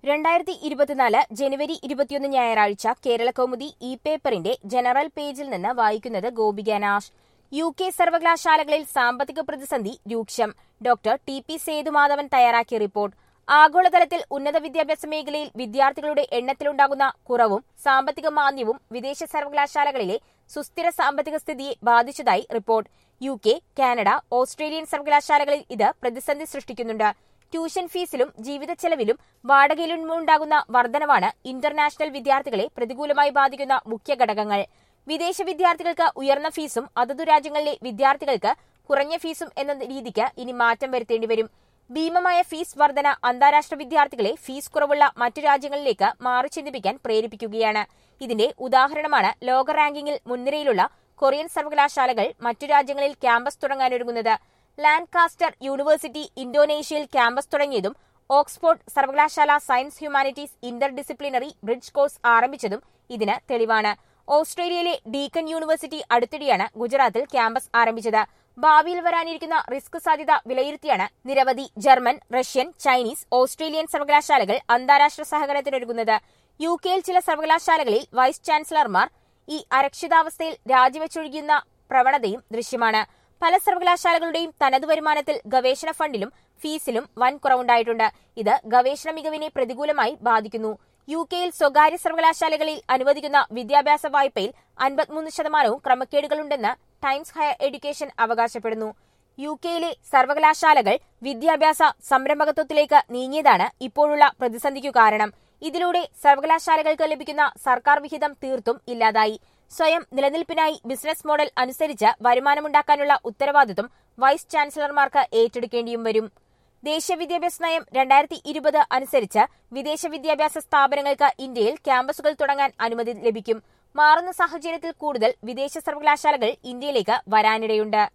രണ്ടായിരത്തി ഇരുപത്തിനാല് ജനുവരി ഇരുപത്തിയൊന്ന് ഞായറാഴ്ച കേരള കൗമുദി ഇ പേപ്പറിന്റെ ജനറൽ പേജിൽ നിന്ന് വായിക്കുന്നത് ഗോപിക നാഷ് യു കെ സർവകലാശാലകളിൽ സാമ്പത്തിക പ്രതിസന്ധി രൂക്ഷം ഡോക്ടർ ടി പി സേതുമാധവൻ തയ്യാറാക്കിയ റിപ്പോർട്ട് ആഗോളതലത്തിൽ ഉന്നത വിദ്യാഭ്യാസ മേഖലയിൽ വിദ്യാർത്ഥികളുടെ എണ്ണത്തിലുണ്ടാകുന്ന കുറവും സാമ്പത്തിക മാന്ദ്യവും വിദേശ സർവകലാശാലകളിലെ സുസ്ഥിര സാമ്പത്തിക സ്ഥിതിയെ ബാധിച്ചതായി report U K Canada Australian സർവകലാശാലകളിൽ ഇത് പ്രതിസന്ധി സൃഷ്ടിക്കുന്നുണ്ട് ട്യൂഷൻ ഫീസിലും ജീവിത ചെലവിലും വാടകയിലും ഉണ്ടാകുന്ന വർധനവാണ് ഇന്റർനാഷണൽ വിദ്യാർത്ഥികളെ പ്രതികൂലമായി ബാധിക്കുന്ന മുഖ്യ ഘടകങ്ങൾ വിദേശ വിദ്യാർത്ഥികൾക്ക് ഉയർന്ന ഫീസും അതതു രാജ്യങ്ങളിലെ വിദ്യാർത്ഥികൾക്ക് കുറഞ്ഞ ഫീസും എന്ന രീതിക്ക് ഇനി മാറ്റം വരുത്തേണ്ടി വരും ഭീമമായ ഫീസ് വർധന അന്താരാഷ്ട്ര വിദ്യാർത്ഥികളെ ഫീസ് കുറവുള്ള മറ്റു രാജ്യങ്ങളിലേക്ക് മാറി ചിന്തിപ്പിക്കാൻ പ്രേരിപ്പിക്കുകയാണ് ഇതിന്റെ ഉദാഹരണമാണ് ലോക റാങ്കിങ്ങിൽ മുൻനിരയിലുള്ള കൊറിയൻ സർവകലാശാലകൾ മറ്റു രാജ്യങ്ങളിൽ ക്യാമ്പസ് തുടങ്ങാനൊരുങ്ങുന്നത് ലാൻകാസ്റ്റർ യൂണിവേഴ്സിറ്റി ഇന്തോനേഷ്യയിൽ ക്യാമ്പസ് തുടങ്ങിയതും ഓക്സ്ഫോർഡ് സർവകലാശാല science humanities interdisciplinary bridge course ആരംഭിച്ചതും ഇതിന് തെളിവാണ് ഓസ്ട്രേലിയയിലെ ഡീക്കൺ യൂണിവേഴ്സിറ്റി അടുത്തിടെയാണ് ഗുജറാത്തിൽ ക്യാമ്പസ് ആരംഭിച്ചത് ഭാവിയിൽ വരാനിരിക്കുന്ന റിസ്ക് സാധ്യത വിലയിരുത്തിയാണ് നിരവധി ജർമ്മൻ റഷ്യൻ ചൈനീസ് ഓസ്ട്രേലിയൻ സർവകലാശാലകൾ അന്താരാഷ്ട്ര സഹകരണത്തിനൊരുങ്ങുന്നത് യു കെയിൽ ചില സർവകലാശാലകളിൽ വൈസ് ചാൻസലർമാർ ഈ അരക്ഷിതാവസ്ഥയിൽ രാജിവെച്ചൊഴുകുന്ന പ്രവണതയും ദൃശ്യമാണ് പല സർവകലാശാലകളുടെയും തനതു വരുമാനത്തിൽ ഗവേഷണ ഫണ്ടിലും ഫീസിലും വൻ കുറവുണ്ടായിട്ടുണ്ട് ഇത് ഗവേഷണ മികവിനെ പ്രതികൂലമായി ബാധിക്കുന്നു യു കെയിൽ സ്വകാര്യ സർവകലാശാലകളിൽ അനുവദിക്കുന്ന വിദ്യാഭ്യാസ വായ്പയിൽ അൻപത്തിമൂന്ന് ശതമാനവും ക്രമക്കേടുകളുണ്ടെന്ന് ടൈംസ് ഹയർ എഡ്യൂക്കേഷൻ അവകാശപ്പെടുന്നു യു കെയിലെ സർവകലാശാലകൾ വിദ്യാഭ്യാസ സംരംഭകത്വത്തിലേക്ക് നീങ്ങിയതാണ് ഇപ്പോഴുള്ള പ്രതിസന്ധിക്കു കാരണം ഇതിലൂടെ സർവകലാശാലകൾക്ക് ലഭിക്കുന്ന സർക്കാർ വിഹിതം തീർത്തും ഇല്ലാതായി സ്വയം നിലനിൽപ്പിനായി ബിസിനസ് മോഡൽ അനുസരിച്ച് വരുമാനമുണ്ടാക്കാനുള്ള ഉത്തരവാദിത്വം വൈസ് ചാൻസലർമാർക്ക് ഏറ്റെടുക്കേണ്ടിയും വരും ദേശീയ വിദ്യാഭ്യാസ നയം രണ്ടായിരത്തി ഇരുപത് അനുസരിച്ച് വിദേശ വിദ്യാഭ്യാസ സ്ഥാപനങ്ങൾക്ക് ഇന്ത്യയിൽ ക്യാമ്പസുകൾ തുടങ്ങാൻ അനുമതി ലഭിക്കും മാറുന്ന സാഹചര്യത്തിൽ കൂടുതൽ വിദേശ സർവകലാശാലകൾ ഇന്ത്യയിലേക്ക് വരാനിടയുണ്ട്